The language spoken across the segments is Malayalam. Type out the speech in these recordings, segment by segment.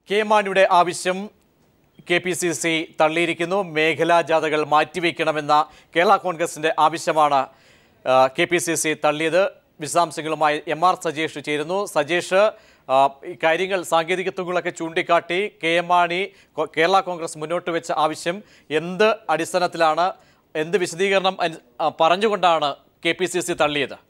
കെ മാണിയുടെ ആവശ്യം കെ പി സി സി തള്ളിയിരിക്കുന്നു മേഖലാ ജാഥകൾ മാറ്റിവെക്കണമെന്ന കേരള കോൺഗ്രസിന്റെ ആവശ്യമാണ് കെ പി സി സി തള്ളിയത് വിശദാംശങ്ങളുമായി എം ആർ സജേഷ് ചേരുന്നു സജേഷ് ആ, ഈ കാര്യങ്ങൾ സാങ്കേതികത്വങ്ങളൊക്കെ ചൂണ്ടിക്കാട്ടി കെ എം മാണി കൊ- കേരള കോൺഗ്രസ് മുന്നോട്ട് വെച്ച ആവശ്യം എന്ത് അടിസ്ഥാനത്തിലാണ് എന്ത് വിശദീകരണം അനു- ആ, പറഞ്ഞുകൊണ്ടാണ് കെ പി സി സി തള്ളിയത്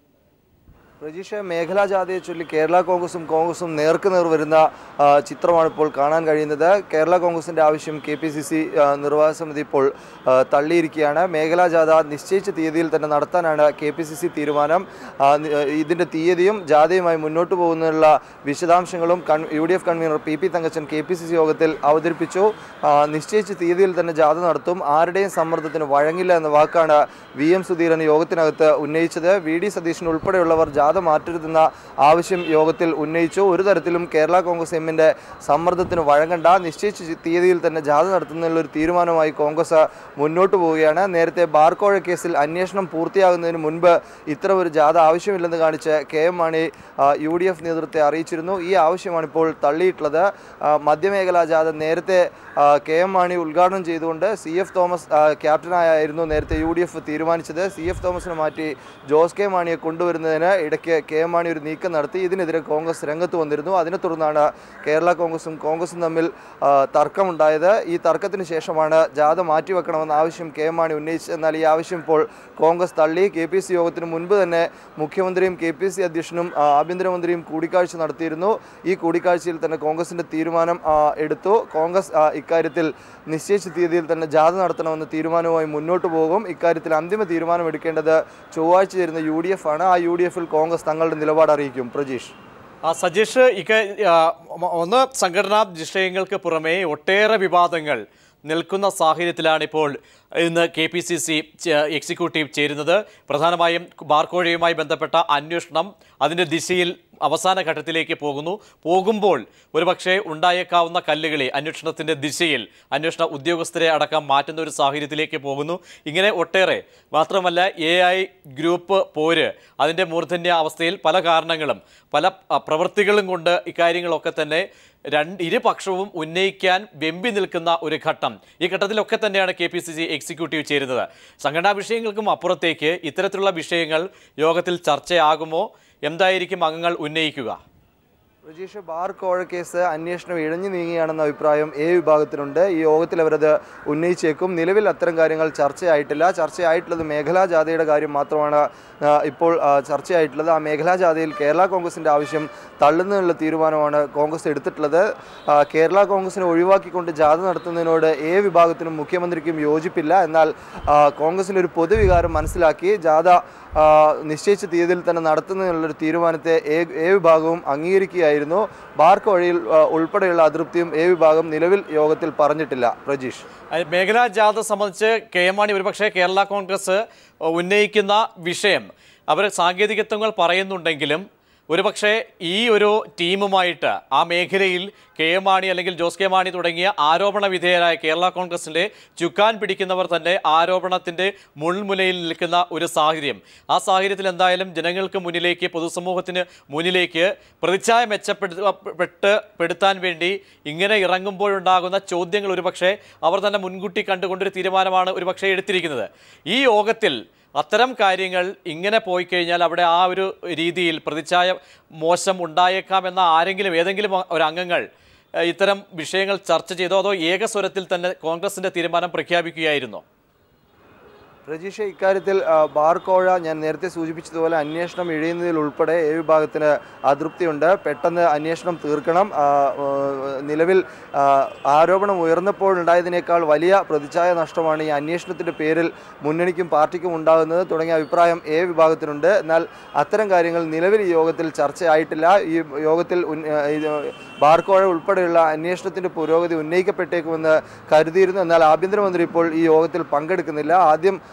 പ്രജീഷ മേഖലാ ജാഥയെ ചൊല്ലി കേരള കോൺഗ്രസും കോൺഗ്രസും നേർക്ക് നേർ വരുന്ന ആ, ചിത്രമാണ് ഇപ്പോൾ കാണാൻ കഴിയുന്നത് കേരള കോൺഗ്രസിന്റെ ആവശ്യം കെ പി സി സി നിർവാഹക സമിതി ഇപ്പോൾ ആ, തള്ളിയിരിക്കുകയാണ് മേഖലാ ജാഥ നിശ്ചയിച്ച തീയതിയിൽ തന്നെ നടത്താനാണ് കെ പി സി സി തീരുമാനം ആ, നി- ആ, ഇതിന്റെ തീയതിയും ജാഥയുമായി മുന്നോട്ട് പോകുന്നതിനുള്ള വിശദാംശങ്ങളും കൺ U D F convener P P Thankachan K P C C യോഗത്തിൽ അവതരിപ്പിച്ചു ആ, നിശ്ചയിച്ച തീയതിയിൽ തന്നെ ജാഥ നടത്തും ആരുടെയും സമ്മർദ്ദത്തിന് വഴങ്ങില്ല എന്ന വാക്കാണ് വി എം സുധീരൻ യോഗത്തിനകത്ത് ഉന്നയിച്ചത് വി ഡി സതീശൻ ഉൾപ്പെടെയുള്ളവർ ജാഥ മാറ്റരുതെന്ന ആവശ്യം യോഗത്തിൽ ഉന്നയിച്ചു ഒരു തരത്തിലും കേരള കോൺഗ്രസ് എമ്മിന്റെ സമ്മർദ്ദത്തിന് വഴങ്ങണ്ട നിശ്ചയിച്ച ചി- തീയതിയിൽ തന്നെ ജാഥ നടത്തുന്നതിനുള്ള ഒരു തീരുമാനമായി കോൺഗ്രസ് മുന്നോട്ട് പോവുകയാണ് നേരത്തെ ബാർക്കോഴ കേസിൽ അന്വേഷണം പൂർത്തിയാകുന്നതിന് മുൻപ് ഇത്തരം ഒരു ജാഥ ആവശ്യമില്ലെന്ന് കാണിച്ച് കെ എം മാണി ആ, യു ഡി എഫ് നേതൃത്വത്തെ അറിയിച്ചിരുന്നു ഈ ആവശ്യമാണ് ഇപ്പോൾ തള്ളിയിട്ടുള്ളത് ആ, മധ്യമേഖലാ ജാഥ നേരത്തെ ആ, കെ എം മാണി ഉദ്ഘാടനം ചെയ്തുകൊണ്ട് സി എഫ് തോമസ് ആ, ക്യാപ്റ്റനായിരുന്നു നേരത്തെ യു ഡി എഫ് തീരുമാനിച്ചത് സി എഫ് തോമസിനെ മാറ്റി ജോസ് കെ മാണിയെ കൊണ്ടുവരുന്നതിന് ഇടയ്ക്ക് കെ എം മാണി ഒരു നീക്കം നടത്തി ഇതിനെതിരെ കോൺഗ്രസ് രംഗത്ത് വന്നിരുന്നു അതിനെ തുടർന്നാണ് കേരള കോൺഗ്രസും കോൺഗ്രസും തമ്മിൽ ആ, തർക്കമുണ്ടായത് ഈ തർക്കത്തിന് ശേഷമാണ് ജാഥ മാറ്റിവെക്കണമെന്ന ആവശ്യം കെ എം മാണി ഉന്നയിച്ചത് എന്നാൽ ഈ ആവശ്യം ഇപ്പോൾ കോൺഗ്രസ് തള്ളി കെ പി സി യോഗത്തിന് മുൻപ് തന്നെ മുഖ്യമന്ത്രിയും കെ പി സി അധ്യക്ഷനും ആ, ആഭ്യന്തരമന്ത്രിയും കൂടിക്കാഴ്ച നടത്തിയിരുന്നു ഈ കൂടിക്കാഴ്ചയിൽ തന്നെ കോൺഗ്രസിന്റെ തീരുമാനം ആ, എടുത്തു കോൺഗ്രസ് ആ, ഇക്കാര്യത്തിൽ നിശ്ചയിച്ച തീയതിയിൽ തന്നെ ജാഥ നടത്തണമെന്ന തീരുമാനവുമായി മുന്നോട്ട് പോകും ഇക്കാര്യത്തിൽ അന്തിമ തീരുമാനം എടുക്കേണ്ടത് ചൊവ്വാഴ്ച ചേരുന്ന യു ഡി എഫ് ആണ് ആ യു ഡി എഫിൽ കോൺഗ്രസ് തങ്ങളുടെ നിലപാട് അറിയിക്കും പ്രജീഷ് ആ, സജേഷ് ഇക്ക ആ, മ- ഒന്ന് സംഘടനാ വിഷയങ്ങൾക്ക് പുറമേ ഒട്ടേറെ വിവാദങ്ങൾ നിൽക്കുന്ന സാഹചര്യത്തിലാണ് ഇപ്പോൾ ഇന്ന് K P C C executive ചേരുന്നത് പ്രധാനമായും ബാർക്കോഴയുമായി ബന്ധപ്പെട്ട അന്വേഷണം അതിൻ്റെ ദിശയിൽ അവസാന ഘട്ടത്തിലേക്ക് പോകുന്നു പോകുമ്പോൾ ഒരുപക്ഷെ ഉണ്ടായേക്കാവുന്ന കല്ലുകളി അന്വേഷണത്തിൻ്റെ ദിശയിൽ അന്വേഷണ ഉദ്യോഗസ്ഥരെ അടക്കം മാറ്റുന്ന ഒരു സാഹചര്യത്തിലേക്ക് പോകുന്നു ഇങ്ങനെ ഒട്ടേറെ മാത്രമല്ല എ ഐ ഗ്രൂപ്പ് പോര് അതിൻ്റെ മൂർധന്യ അവസ്ഥയിൽ പല കാരണങ്ങളും പല അ, പ്രവൃത്തികളും കൊണ്ട് ഇക്കാര്യങ്ങളൊക്കെ തന്നെ രണ്ട് ഇരുപക്ഷവും ഉന്നയിക്കാൻ വെമ്പി നിൽക്കുന്ന ഒരു ഘട്ടം ഈ ഘട്ടത്തിലൊക്കെ തന്നെയാണ് K P C C executive ചേരുന്നത് സംഘടനാ വിഷയങ്ങൾക്കും അപ്പുറത്തേക്ക് ഇത്തരത്തിലുള്ള വിഷയങ്ങൾ യോഗത്തിൽ ചർച്ചയാകുമോ എന്തായിരിക്കും അംഗങ്ങൾ ഉന്നയിക്കുക പ്രജീഷ് ബാർ കോഴ കേസ് അന്വേഷണം ഇഴഞ്ഞു നീങ്ങിയാണെന്ന അഭിപ്രായം എ വിഭാഗത്തിനുണ്ട് ഈ യോഗത്തിൽ അവരത് ഉന്നയിച്ചേക്കും നിലവിൽ അത്തരം കാര്യങ്ങൾ ചർച്ചയായിട്ടില്ല ചർച്ചയായിട്ടുള്ളത് മേഖലാ ജാഥയുടെ കാര്യം മാത്രമാണ് ആ, ഇപ്പോൾ ആ, ചർച്ചയായിട്ടുള്ളത് ആ മേഖലാ ജാഥയിൽ കേരള കോൺഗ്രസിൻ്റെ ആവശ്യം തള്ളുന്നതിനുള്ള തീരുമാനമാണ് കോൺഗ്രസ് എടുത്തിട്ടുള്ളത് ആ, കേരള കോൺഗ്രസിനെ ഒഴിവാക്കിക്കൊണ്ട് ജാഥ നടത്തുന്നതിനോട് എ വിഭാഗത്തിനും മുഖ്യമന്ത്രിക്കും യോജിപ്പില്ല എന്നാൽ ആ, കോൺഗ്രസിൻ്റെ ഒരു പൊതുവികാരം മനസ്സിലാക്കി ജാഥ ആ, നിശ്ചയിച്ച തീയതിയിൽ തന്നെ നടത്തുന്നതിനുള്ളൊരു തീരുമാനത്തെ എ എ വിഭാഗവും അംഗീകരിക്കുകയായിരുന്നു ബാർക്ക് വഴിയിൽ ആ, ഉൾപ്പെടെയുള്ള അതൃപ്തിയും എ വിഭാഗം നിലവിൽ യോഗത്തിൽ പറഞ്ഞിട്ടില്ല പ്രജീഷ് അത് മേഖലാ ജാഥ സംബന്ധിച്ച് കെ എം മാണി ഒരുപക്ഷെ കേരള കോൺഗ്രസ് ഉന്നയിക്കുന്ന വിഷയം അവർ സാങ്കേതികത്വങ്ങൾ പറയുന്നുണ്ടെങ്കിലും ഒരുപക്ഷെ ഈ ഒരു ടീമുമായിട്ട് ആ മേഖലയിൽ കെ എം മാണി അല്ലെങ്കിൽ ജോസ് കെ മാണി തുടങ്ങിയ ആരോപണ വിധേയരായ കേരള കോൺഗ്രസിൻ്റെ ചുക്കാൻ പിടിക്കുന്നവർ തന്നെ ആരോപണത്തിൻ്റെ മുൾമുനയിൽ നിൽക്കുന്ന ഒരു സാഹചര്യം ആ സാഹചര്യത്തിൽ എന്തായാലും ജനങ്ങൾക്ക് മുന്നിലേക്ക് പൊതുസമൂഹത്തിന് മുന്നിലേക്ക് പ്രതിച്ഛായ മെച്ചപ്പെടുത്ത പെടുത്താൻ വേണ്ടി ഇങ്ങനെ ഇറങ്ങുമ്പോഴുണ്ടാകുന്ന ചോദ്യങ്ങൾ ഒരുപക്ഷെ അവർ തന്നെ മുൻകൂട്ടി കണ്ടുകൊണ്ടൊരു തീരുമാനമാണ് ഒരുപക്ഷെ എടുത്തിരിക്കുന്നത് ഈ യോഗത്തിൽ അത്തരം കാര്യങ്ങൾ ഇങ്ങനെ പോയി കഴിഞ്ഞാൽ അവിടെ ആ ഒരു രീതിയിൽ പ്രതിച്ഛായ മോശം ഉണ്ടായേക്കാമെന്ന ആരെങ്കിലും ഏതെങ്കിലും ഒരു അംഗങ്ങൾ ഏഹ്, ഇത്തരം വിഷയങ്ങൾ ചർച്ച ചെയ്തോ അതോ ഏകസ്വരത്തിൽ തന്നെ കോൺഗ്രസിന്റെ തീരുമാനം പ്രഖ്യാപിക്കുകയായിരുന്നോ രജീഷ ഇക്കാര്യത്തിൽ ആ, ബാർ കോഴ ഞാൻ നേരത്തെ സൂചിപ്പിച്ചതുപോലെ അന്വേഷണം ഇഴയുന്നതിൽ ഉൾപ്പെടെ എ വിഭാഗത്തിന് അതൃപ്തിയുണ്ട് പെട്ടെന്ന് അന്വേഷണം തീർക്കണം ആ, ആ, നിലവിൽ ആ, ആരോപണം ഉയർന്നപ്പോഴുണ്ടായതിനേക്കാൾ വലിയ പ്രതിച്ഛായ നഷ്ടമാണ് ഈ അന്വേഷണത്തിൻ്റെ പേരിൽ മുന്നണിക്കും പാർട്ടിക്കും ഉണ്ടാകുന്നത് തുടങ്ങിയ അഭിപ്രായം എ വിഭാഗത്തിനുണ്ട് എന്നാൽ അത്തരം കാര്യങ്ങൾ നിലവിൽ ഈ യോഗത്തിൽ ചർച്ചയായിട്ടില്ല ഈ യോഗത്തിൽ ഉന്ന- ആ, ഇത് ബാർക്കോഴ ഉൾപ്പെടെയുള്ള അന്വേഷണത്തിന്റെ പുരോഗതി ഉന്നയിക്കപ്പെട്ടേക്കുമെന്ന് കരുതിയിരുന്നു എന്നാൽ ആഭ്യന്തരമന്ത്രി ഇപ്പോൾ ഈ യോഗത്തിൽ പങ്കെടുക്കുന്നില്ല ആദ്യം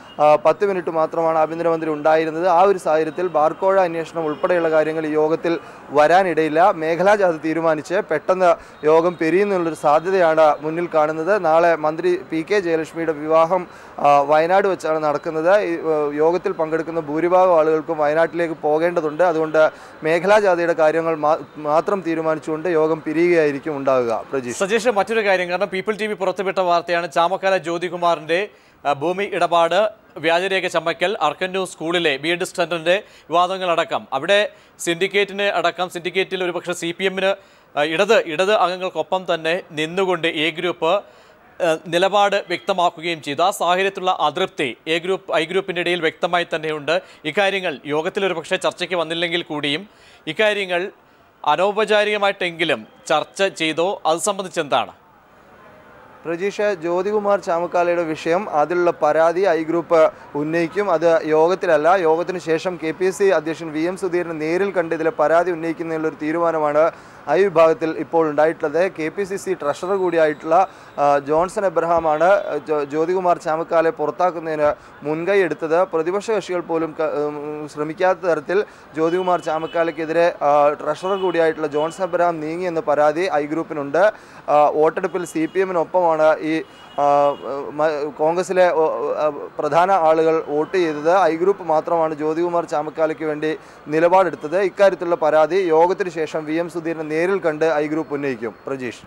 ആ, പത്ത് മിനിറ്റ് മാത്രമാണ് ആഭ്യന്തരമന്ത്രി ഉണ്ടായിരുന്നത് ആ ഒരു സാഹചര്യത്തിൽ ബാർക്കോഴ അന്വേഷണം ഉൾപ്പെടെയുള്ള കാര്യങ്ങൾ ഈ യോഗത്തിൽ വരാനിടയില്ല മേഖലാ ജാഥ തീരുമാനിച്ച് പെട്ടെന്ന് യോഗം പെരിയുന്നുള്ളൊരു സാധ്യതയാണ് മുന്നിൽ കാണുന്നത് നാളെ മന്ത്രി പി കെ ജയലക്ഷ്മിയുടെ വിവാഹം ആ, വയനാട് വെച്ചാണ് നടക്കുന്നത് ഈ, ഏ, യോഗത്തിൽ പങ്കെടുക്കുന്ന ഭൂരിഭാഗം ആളുകൾക്കും വയനാട്ടിലേക്ക് പോകേണ്ടതുണ്ട് അതുകൊണ്ട് മേഖലാ ജാഥയുടെ കാര്യങ്ങൾ മാ- മാത്രം തീരുമാനിച്ചുകൊണ്ട് യോഗം പിരിയുകയായിരിക്കും ഉണ്ടാവുക പ്രജീഷ് സജീഷ് മറ്റൊരു കാര്യം കാരണം പീപ്പിൾ ടി വി പുറത്തുവിട്ട വാർത്തയാണ് ചാമക്കാല ജ്യോതികുമാറിന്റെ ആ, ഭൂമി ഇടപാട് വ്യാജരേഖ ചമയ്ക്കൽ അർക്കന്നൂർ സ്കൂളിലെ ബി എഡ് സ്റ്റുഡന്റിന്റെ വിവാദങ്ങളടക്കം അവിടെ സിൻഡിക്കേറ്റിന് അടക്കം സിൻഡിക്കേറ്റിൽ ഒരുപക്ഷെ സി പി എമ്മിന് ഇടത് ഇടത് അംഗങ്ങൾക്കൊപ്പം തന്നെ നിന്നുകൊണ്ട് എ ഗ്രൂപ്പ് ആ, നിലപാട് വ്യക്തമാക്കുകയും ചെയ്തു ആ സാഹചര്യത്തിലുള്ള അതൃപ്തി എ ഗ്രൂപ്പ് ഐ ഗ്രൂപ്പിൻ്റെ ഇടയിൽ വ്യക്തമായി തന്നെയുണ്ട് ഇക്കാര്യങ്ങൾ യോഗത്തിൽ ഒരുപക്ഷെ ചർച്ചയ്ക്ക് വന്നില്ലെങ്കിൽ കൂടിയും ഇക്കാര്യങ്ങൾ അനൗപചാരികമായിട്ടെങ്കിലും ചർച്ച ചെയ്തോ അത് സംബന്ധിച്ച് എന്താണ് പ്രജീഷ് ജ്യോതികുമാർ ചാമക്കാലയുടെ വിഷയം അതിലുള്ള പരാതി ഐ ഗ്രൂപ്പ് ഉന്നയിക്കും അത് യോഗത്തിലല്ല യോഗത്തിന് ശേഷം കെ പി എസ് സി അധ്യക്ഷൻ വി എം സുധീരൻ നേരിൽ കണ്ട് ഇതിലെ പരാതി ഉന്നയിക്കുന്നതിനുള്ള ഒരു തീരുമാനമാണ് ഐ വിഭാഗത്തിൽ ഇപ്പോൾ ഉണ്ടായിട്ടുള്ളത് K P C C treasurer കൂടിയായിട്ടുള്ള ആ, ജോൺസൺ എബ്രഹാമാണ് ജോ- ജ്യോതികുമാർ ചാമക്കാലെ പുറത്താക്കുന്നതിന് മുൻകൈ എടുത്തത് പ്രതിപക്ഷ കക്ഷികൾ പോലും ക- ഉം, ശ്രമിക്കാത്ത തരത്തിൽ ജ്യോതികുമാർ ചാമക്കാലയ്ക്കെതിരെ ആ, ട്രഷറർ കൂടിയായിട്ടുള്ള ജോൺസൺ എബ്രഹാം നീങ്ങിയെന്ന പരാതി ഐ ഗ്രൂപ്പിനുണ്ട് ആ, വോട്ടെടുപ്പിൽ സി പി എമ്മിനൊപ്പമാണ് ഈ ആ, മ- കോൺഗ്രസിലെ ഓ, ആ, പ്രധാന ആളുകൾ വോട്ട് ചെയ്തത് ഐ ഗ്രൂപ്പ് മാത്രമാണ് ജ്യോതികുമാർ ചാമക്കാലയ്ക്ക് വേണ്ടി നിലപാടെടുത്തത് ഇക്കാര്യത്തിലുള്ള പരാതി യോഗത്തിന് ശേഷം വി എം സുധീരനെ നേരിൽ കണ്ട് ഐ ഗ്രൂപ്പ് ഉന്നയിക്കും പ്രജീഷ്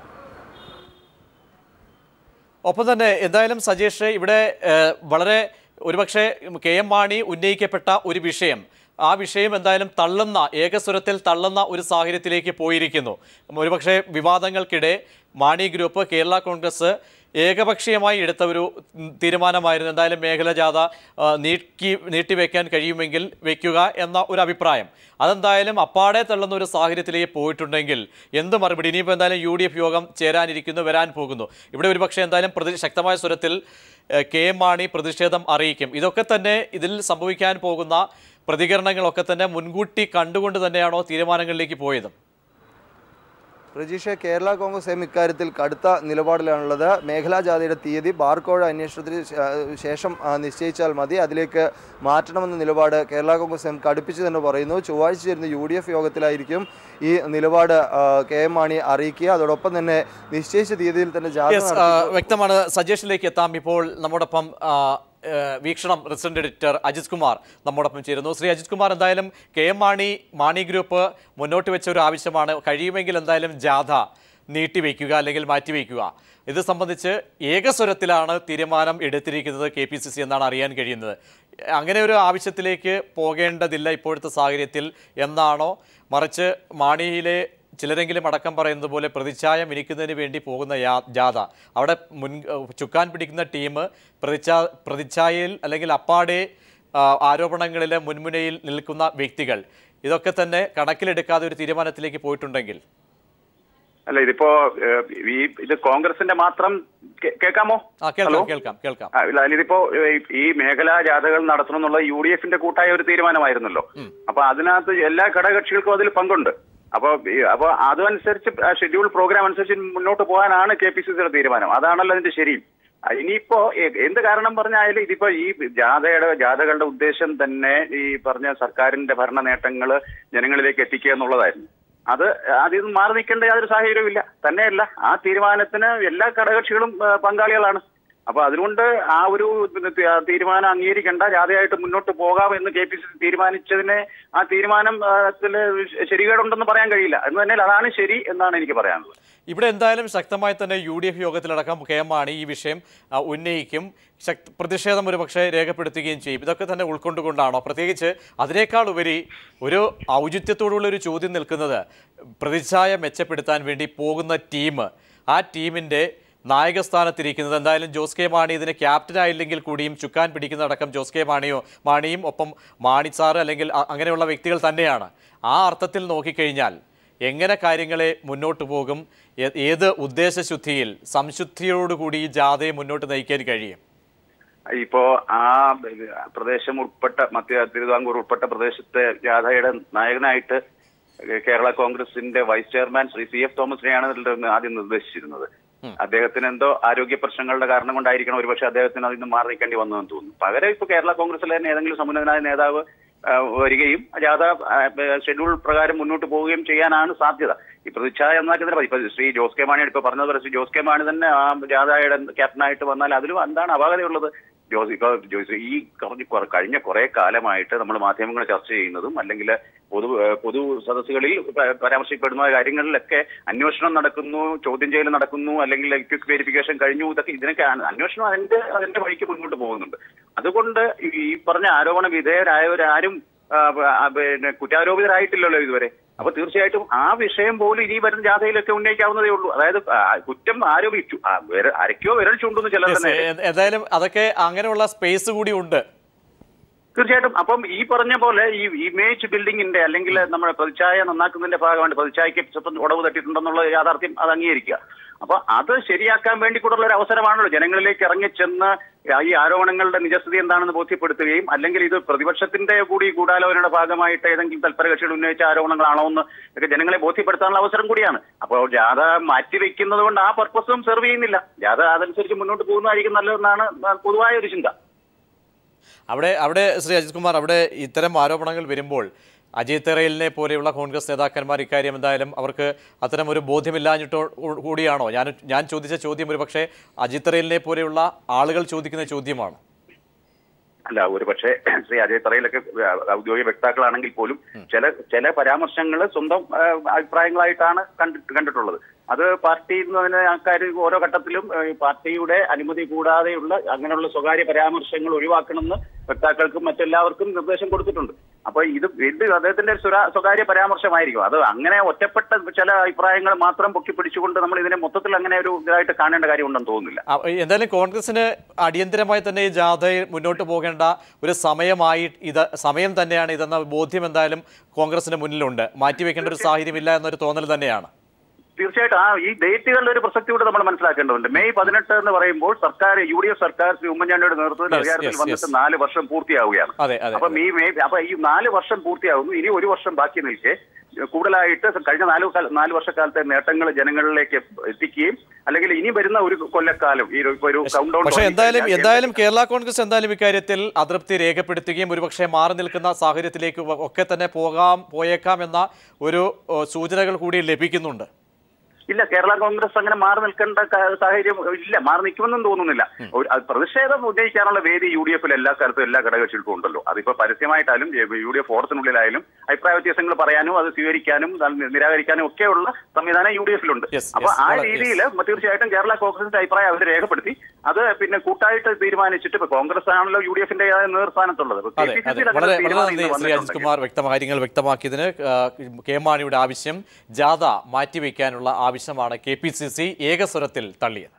ഒപ്പം തന്നെ എന്തായാലും സജീഷ് ഇവിടെ ഏഹ്, വളരെ ഒരുപക്ഷെ കെ എം മാണി ഉന്നയിക്കപ്പെട്ട ഒരു വിഷയം ആ വിഷയം എന്തായാലും തള്ളുന്ന ഏകസ്വരത്തിൽ തള്ളുന്ന ഒരു സാഹചര്യത്തിലേക്ക് പോയിരിക്കുന്നു ഒരുപക്ഷെ വിവാദങ്ങൾക്കിടെ മാണി ഗ്രൂപ്പ് കേരള കോൺഗ്രസ് ഏകപക്ഷീയമായി എടുത്ത ഒരു ഉം, തീരുമാനമായിരുന്നു എന്തായാലും മേഖല ജാഥ ആ, നീക്കി നീട്ടിവെക്കാൻ കഴിയുമെങ്കിൽ വെക്കുക എന്ന ഒരു അഭിപ്രായം അതെന്തായാലും അപ്പാടെ തള്ളുന്ന ഒരു സാഹചര്യത്തിലേക്ക് പോയിട്ടുണ്ടെങ്കിൽ എന്ത് മറുപടി ഇനിയിപ്പോൾ എന്തായാലും യു ഡി എഫ് യോഗം ചേരാനിരിക്കുന്നു വരാൻ പോകുന്നു ഇവിടെ ഒരുപക്ഷെ എന്തായാലും പ്രതി ശക്തമായ സ്വരത്തിൽ ഏഹ്, കെ എം മാണി പ്രതിഷേധം അറിയിക്കും ഇതൊക്കെ തന്നെ ഇതിൽ സംഭവിക്കാൻ പോകുന്ന പ്രതികരണങ്ങളൊക്കെ തന്നെ മുൻകൂട്ടി കണ്ടുകൊണ്ട് തന്നെയാണോ തീരുമാനങ്ങളിലേക്ക് പോയത് പ്രജീഷ കേരള കോൺഗ്രസ് എം ഇക്കാര്യത്തിൽ കടുത്ത നിലപാടിലാണുള്ളത് മേഖലാ ജാഥയുടെ തീയതി ബാർക്കോഴ അന്വേഷണത്തിന് ശേ- ശേഷം ആ, നിശ്ചയിച്ചാൽ മതി അതിലേക്ക് മാറ്റണമെന്ന നിലപാട് കേരള കോൺഗ്രസ് എം കടുപ്പിച്ച് തന്നെ പറയുന്നു ചൊവ്വാഴ്ച ചേരുന്ന യു ഡി എഫ് യോഗത്തിലായിരിക്കും ഈ നിലപാട് ആ, കെ എം മാണി അറിയിക്കുക അതോടൊപ്പം തന്നെ നിശ്ചയിച്ച തീയതിയിൽ തന്നെ ജാഥ യെസ് നടത്തി- വ്യക്തമാണ് സജഷനിലേക്ക് എത്താം ഇപ്പോൾ നമ്മോടൊപ്പം ആ, ഏഹ്, വീക്ഷണം റെസിഡന്റ് എഡിറ്റർ അജിത് കുമാർ നമ്മോടൊപ്പം ചേരുന്നു ശ്രീ അജിത് കുമാർ എന്തായാലും K M Mani Mani group മുന്നോട്ട് വെച്ച ഒരു ആവശ്യമാണ് കഴിയുമെങ്കിൽ എന്തായാലും ജാഥ നീട്ടിവെക്കുക അല്ലെങ്കിൽ മാറ്റിവെക്കുക ഇത് സംബന്ധിച്ച് ഏകസ്വരത്തിലാണ് തീരുമാനം എടുത്തിരിക്കുന്നത് കെ പി സി സി എന്നാണ് അറിയാൻ കഴിയുന്നത് അങ്ങനെ ഒരു ആവശ്യത്തിലേക്ക് പോകേണ്ടതില്ല ഇപ്പോഴത്തെ സാഹചര്യത്തിൽ എന്നാണോ മറിച്ച് മാണിയിലെ ചിലരെങ്കിലും അടക്കം പറയുന്നത് പോലെ പ്രതിച്ഛായം ഇരിക്കുന്നതിന് വേണ്ടി പോകുന്ന യാ- ജാഥ അവിടെ മുൻ ചുക്കാൻ പിടിക്കുന്ന ടീം പ്രതിച്ഛാ പ്രതിച്ഛായയിൽ അല്ലെങ്കിൽ അപ്പാടെ ആ, ആരോപണങ്ങളിൽ മുൻമുനയിൽ നിൽക്കുന്ന വ്യക്തികൾ ഇതൊക്കെ തന്നെ കണക്കിലെടുക്കാതെ ഒരു തീരുമാനത്തിലേക്ക് പോയിട്ടുണ്ടെങ്കിൽ അല്ല ഇതിപ്പോ ഏഹ്, ഈ ഇത് കോൺഗ്രസിന്റെ മാത്രം കേ- കേൾക്കാമോ ആ കേൾക്കാം കേൾക്കാം കേൾക്കാം ആ, ഇല്ല, ഇതിപ്പോ ഏഹ്, ഈ മേഖലാ ജാഥകൾ നടത്തണം എന്നുള്ള യു ഡി എഫിന്റെ കൂട്ടായ ഒരു തീരുമാനമായിരുന്നല്ലോ അപ്പൊ അതിനകത്ത് എല്ലാ ഘടകകക്ഷികൾക്കും അതിൽ പങ്കുണ്ട് അപ്പൊ ഈ- അപ്പൊ അതനുസരിച്ച് ഷെഡ്യൂൾ പ്രോഗ്രാം അനുസരിച്ച് മുന്നോട്ട് പോകാനാണ് കെ പി സി സിയുടെ തീരുമാനം അതാണല്ലോ അതിന്റെ ശരി ആ, ഇനിയിപ്പോ എ- എന്ത് കാരണം പറഞ്ഞാലും ഇതിപ്പോ ഈ ജാഥയുടെ ജാഥകളുടെ ഉദ്ദേശം തന്നെ ഈ പറഞ്ഞ സർക്കാരിന്റെ ഭരണ നേട്ടങ്ങൾ ജനങ്ങളിലേക്ക് എത്തിക്കുക എന്നുള്ളതായിരുന്നു അത് അതിൽ നിന്ന് മാറി നിൽക്കേണ്ട യാതൊരു സാഹചര്യവും ഇല്ല തന്നെയല്ല ആ തീരുമാനത്തിന് എല്ലാ ഘടകകക്ഷികളും ആ, പങ്കാളികളാണ് അപ്പൊ അതുകൊണ്ട് ആ ഒരു പിന്നെ തി- ആ തീരുമാനം അംഗീകരിക്കേണ്ട ജാഥയായിട്ട് മുന്നോട്ട് പോകാം എന്ന് കെ പി സി തീരുമാനിച്ചതിനെ ആ തീരുമാനം ആ, ത്തില് ശരികേടുണ്ടെന്ന് പറയാൻ കഴിയില്ല എന്ന് തന്നെ അതാണ് ശരി എന്നാണ് എനിക്ക് പറയാനുള്ളത് ഇവിടെ എന്തായാലും ശക്തമായി തന്നെ യു ഡി എഫ് യോഗത്തിലടക്കം കെ എം മാണി ഈ വിഷയം ആ, ഉന്നയിക്കും ശക്തി പ്രതിഷേധം ഒരു പക്ഷേ രേഖപ്പെടുത്തുകയും ചെയ്യും ഇതൊക്കെ തന്നെ ഉൾക്കൊണ്ടുകൊണ്ടാണോ പ്രത്യേകിച്ച് അതിനേക്കാൾ ഉപരി ഒരു ഔചിത്യത്തോടുള്ള ഒരു ചോദ്യം നിൽക്കുന്നത് പ്രതിച്ഛായ മെച്ചപ്പെടുത്താൻ വേണ്ടി പോകുന്ന ടീം ആ ടീമിൻ്റെ നായകസ്ഥാനത്തിരിക്കുന്നത് എന്തായാലും ജോസ് കെ മാണി ഇതിന് ക്യാപ്റ്റനായില്ലെങ്കിൽ കൂടിയും ചുക്കാൻ പിടിക്കുന്നതടക്കം ജോസ് കെ മാണിയോ മാണിയും ഒപ്പം മാണി സാറ് അല്ലെങ്കിൽ അ- അങ്ങനെയുള്ള വ്യക്തികൾ തന്നെയാണ് ആ അർത്ഥത്തിൽ നോക്കിക്കഴിഞ്ഞാൽ എങ്ങനെ കാര്യങ്ങളെ മുന്നോട്ട് പോകും ഏ- ഏത് ഉദ്ദേശശുദ്ധിയിൽ സംശുദ്ധിയോടുകൂടി ഈ ജാഥയെ മുന്നോട്ട് നയിക്കാൻ കഴിയും ഇപ്പോ ആ പ്രദേശം ഉൾപ്പെട്ട മധ്യ തിരുവിതാംകൂർ ഉൾപ്പെട്ട പ്രദേശത്തെ ജാഥയുടെ നായകനായിട്ട് കേരള കോൺഗ്രസിന്റെ vice chairman Shri C F തോമസിനെയാണ് ഇതിൽ നിന്ന് ആദ്യം നിർദ്ദേശിച്ചിരുന്നത് അദ്ദേഹത്തിന് എന്തോ ആരോഗ്യ പ്രശ്നങ്ങളുടെ കാരണം കൊണ്ടായിരിക്കണം ഒരുപക്ഷെ അദ്ദേഹത്തിന് അതിൽ നിന്ന് മാറി നിൽക്കേണ്ടി വന്നതെന്ന് തോന്നുന്നു പകരം ഇപ്പൊ കേരള കോൺഗ്രസിലെ തന്നെ ഏതെങ്കിലും സമുന്നതനായ നേതാവ് ആ, വരികയും ജാഥ ആ, ഷെഡ്യൂൾ പ്രകാരം മുന്നോട്ട് പോവുകയും ചെയ്യാനാണ് സാധ്യത ഈ പ്രതിച്ഛായ എന്നാക്കുന്നതിന് ഇപ്പൊ ശ്രീ ജോസ് കെ മാണി ഇപ്പൊ പറഞ്ഞതുപോലെ ശ്രീ ജോസ് കെ മാണി തന്നെ ആ ജാഥയുടെ ക്യാപ്റ്റനായിട്ട് വന്നാൽ അതിലും എന്താണ് അപാകതയുള്ളത് ജോസ് ഇപ്പൊ ജോസ് ഈ കുറഞ്ഞ കുറെ- കഴിഞ്ഞ കുറെ കാലമായിട്ട് നമ്മൾ മാധ്യമങ്ങൾ ചർച്ച ചെയ്യുന്നതും അല്ലെങ്കിൽ പൊതു ഏഹ് പൊതു സദസ്സുകളിൽ പ- പരാമർശിക്കപ്പെടുന്ന കാര്യങ്ങളിലൊക്കെ അന്വേഷണം നടക്കുന്നു ചോദ്യം ചെയ്യൽ നടക്കുന്നു അല്ലെങ്കിൽ ക്വിക്ക് വെരിഫിക്കേഷൻ കഴിഞ്ഞു ഇതൊക്കെ ഇതിനൊക്കെ അ- അന്വേഷണം അതിന്റെ അതിന്റെ വഴിക്ക് മുന്നോട്ട് പോകുന്നുണ്ട് അതുകൊണ്ട് ഈ പറഞ്ഞ ആരോപണ വിധേയരായവരാരും ആ, ആ, പിന്നെ കുറ്റാരോപിതരായിട്ടില്ലല്ലോ ഇതുവരെ അപ്പൊ തീർച്ചയായിട്ടും ആ വിഷയം പോലും ഇനി വരുന്ന ജാഥയിലൊക്കെ ഉന്നയിക്കാവുന്നതേ ഉള്ളൂ അതായത് ആ, കുറ്റം ആരോപിച്ചു ആ, വിര- അരയ്ക്കോ വിരൽ ചൂണ്ടുന്നു ചിലർ Yes, തന്നെ എ- എന്തായാലും അതൊക്കെ അങ്ങനെയുള്ള സ്പേസ് കൂടി ഉണ്ട് തീർച്ചയായിട്ടും അപ്പം ഈ പറഞ്ഞ പോലെ ഈ ഇമേജ് ബിൽഡിങ്ങിന്റെ അല്ലെങ്കിൽ നമ്മുടെ പ്രതിച്ഛായ നന്നാക്കുന്നതിന്റെ ഭാഗമായിട്ട് പ്രതിച്ഛായക്ക് സ്വന്തം ഉടവ് തട്ടിയിട്ടുണ്ടെന്നുള്ള യാഥാർത്ഥ്യം അത് അംഗീകരിക്കുക അപ്പൊ അത് ശരിയാക്കാൻ വേണ്ടി കൂടെ ഒരു അവസരമാണല്ലോ ജനങ്ങളിലേക്ക് ഇറങ്ങിച്ചെന്ന് ഈ ആരോപണങ്ങളുടെ നിജസ്ഥിതി എന്താണെന്ന് ബോധ്യപ്പെടുത്തുകയും അല്ലെങ്കിൽ ഇത് പ്രതിപക്ഷത്തിന്റെ കൂടി ഗൂഢാലോചനയുടെ ഭാഗമായിട്ട് ഏതെങ്കിലും തൽപര കക്ഷികൾ ഉന്നയിച്ച ആരോപണങ്ങളാണോ എന്ന് ഒക്കെ ജനങ്ങളെ ബോധ്യപ്പെടുത്താനുള്ള അവസരം കൂടിയാണ് അപ്പോൾ ജാഥ മാറ്റിവെക്കുന്നത് കൊണ്ട് ആ പർപ്പസും സെർവ് ചെയ്യുന്നില്ല ജാഥ അതനുസരിച്ച് മുന്നോട്ട് പോകുന്നതായിരിക്കും നല്ലതെന്നാണ് പൊതുവായ ഒരു ചിന്ത അവിടെ അവിടെ ശ്രീ അജിത് കുമാർ അവിടെ ഇത്തരം ആരോപണങ്ങൾ വരുമ്പോൾ അജയ് തെറയിലിനെ പോലെയുള്ള കോൺഗ്രസ് നേതാക്കന്മാർ ഇക്കാര്യം എന്തായാലും അവർക്ക് അത്തരം ഒരു ബോധ്യമില്ലാഞ്ഞിട്ടോ കൂടിയാണോ ഞാൻ ഞാൻ ചോദിച്ച ചോദ്യം ഒരു പക്ഷേ അജിത് തെറയിലിനെ പോലെയുള്ള ആളുകൾ ചോദിക്കുന്ന ചോദ്യമാണ് അല്ല ഒരു പക്ഷേ ശ്രീ അജയ് തറയിലൊക്കെ ഔദ്യോഗിക വക്താക്കളാണെങ്കിൽ പോലും ചില ചില പരാമർശങ്ങൾ സ്വന്തം ആ, അഭിപ്രായങ്ങളായിട്ടാണ് കണ്ടിട്ട് കണ്ടിട്ടുള്ളത് അത് പാർട്ടി എന്നതിന് അക്കാര്യം ഓരോ ഘട്ടത്തിലും ആ, ഈ പാർട്ടിയുടെ അനുമതി കൂടാതെയുള്ള അങ്ങനെയുള്ള സ്വകാര്യ പരാമർശങ്ങൾ ഒഴിവാക്കണമെന്ന് വക്താക്കൾക്കും മറ്റെല്ലാവർക്കും നിർദ്ദേശം കൊടുത്തിട്ടുണ്ട് അപ്പൊ ഇത് ഇത് അദ്ദേഹത്തിന്റെ ഒരു സ്വരാ- സ്വകാര്യ പരാമർശമായിരിക്കും അത് അങ്ങനെ ഒറ്റപ്പെട്ട ചില അഭിപ്രായങ്ങൾ മാത്രം പൊക്കിപ്പിടിച്ചുകൊണ്ട് നമ്മൾ ഇതിനെ മൊത്തത്തിൽ അങ്ങനെ ഒരു ഇതായിട്ട് കാണേണ്ട കാര്യമുണ്ടെന്ന് തോന്നുന്നില്ല ആ, എന്തായാലും കോൺഗ്രസിന് അടിയന്തരമായി തന്നെ ഈ ജാഥയിൽ മുന്നോട്ട് പോകേണ്ട ഒരു സമയമായി ഇത് സമയം തന്നെയാണ് ഇതെന്ന ബോധ്യം എന്തായാലും കോൺഗ്രസിന് മുന്നിലുണ്ട് മാറ്റിവെക്കേണ്ട ഒരു സാഹചര്യമില്ല എന്നൊരു തോന്നൽ തന്നെയാണ് തീർച്ചയായിട്ടും ആ ഈ ഡേറ്റുകളുടെ ഒരു പ്രസക്തി കൂടെ നമ്മൾ മനസ്സിലാക്കേണ്ടതുണ്ട് മെയ് പതിനെട്ട് എന്ന് പറയുമ്പോൾ സർക്കാർ യു ഡി എഫ് സർക്കാർ ശ്രീ ഉമ്മൻചാണ്ടിയുടെ നേതൃത്വത്തിൽ Yes, അധികാരത്തിൽ yes, വന്നിട്ട് yes. നാല് വർഷം പൂർത്തിയാവുകയാണ് അതെ അതെ അപ്പം ഈ മെയ് അപ്പൊ ഈ നാല് വർഷം പൂർത്തിയാവുന്നു ഇനി ഒരു വർഷം ബാക്കി നിൽക്കെ കൂടുതലായിട്ട് കഴിഞ്ഞ നാല് കാല- നാല് വർഷക്കാലത്തെ നേട്ടങ്ങൾ ജനങ്ങളിലേക്ക് എത്തിക്കുകയും അല്ലെങ്കിൽ ഇനി വരുന്ന ഒരു കൊല്ലക്കാലം ഈ ഒരു- ഇപ്പൊ ഒരു കൗണ്ട് ഡൗൺ പക്ഷേ എന്തായാലും എന്തായാലും കേരള കോൺഗ്രസ് എന്തായാലും ഇക്കാര്യത്തിൽ അതൃപ്തി രേഖപ്പെടുത്തുകയും ഒരുപക്ഷെ മാറി നിൽക്കുന്ന സാഹചര്യത്തിലേക്ക് വ- ഒക്കെ തന്നെ പോകാം പോയേക്കാം എന്ന ഒരു ഓ, സൂചനകൾ കൂടി ലഭിക്കുന്നുണ്ട് ഇല്ല കേരള കോൺഗ്രസ് അങ്ങനെ മാറി നിൽക്കേണ്ട ക- സാഹചര്യം ഇല്ല മാറി നിൽക്കുമെന്നും തോന്നുന്നില്ല ഒരു അത് പ്രതിഷേധം ഉന്നയിക്കാനുള്ള വേദി യു ഡി എഫിൽ എല്ലാ കാലത്തും എല്ലാ ഘടകകക്ഷികൾക്കും ഉണ്ടല്ലോ അതിപ്പോ പരസ്യമായിട്ടാലും യു ഡി എഫ് ഫോറത്തിനുള്ളിലായാലും അഭിപ്രായ വ്യത്യാസങ്ങൾ പറയാനും അത് സ്വീകരിക്കാനും അത് നിരാകരിക്കാനും ഒക്കെയുള്ള സംവിധാനം യു ഡി എഫിലുണ്ട് Yes, അപ്പൊ yes, ആ വളരെ- രീതിയിൽ തീർച്ചയായിട്ടും കേരള കോൺഗ്രസിന്റെ അഭിപ്രായം അവർ രേഖപ്പെടുത്തി അത് പിന്നെ കൂട്ടായിട്ട് തീരുമാനിച്ചിട്ട് ഇപ്പൊ കോൺഗ്രസ് ആണല്ലോ യു ഡി എഫിന്റെ നേതൃസ്ഥാനത്തുള്ളത് അപ്പൊ അതെ KPCC അതെ യിൽ അങ്ങനെ വളരെ ഒരു വളരെ തീരുമാനം നന്ദി ഇന്ന് ശ്രീ അജിത് വന്നിട്ടുണ്ടെങ്കിൽ കുമാർ വ്യക്തമായ കാര്യങ്ങൾ വ്യക്തമാക്കിയതിന് ആ, കെ മാണിയുടെ ആവശ്യം ജാഥ മാറ്റിവെക്കാനുള്ള ആവശ്യമാണ് കെ പി സി സി ഏകസ്വരത്തിൽ തള്ളിയത്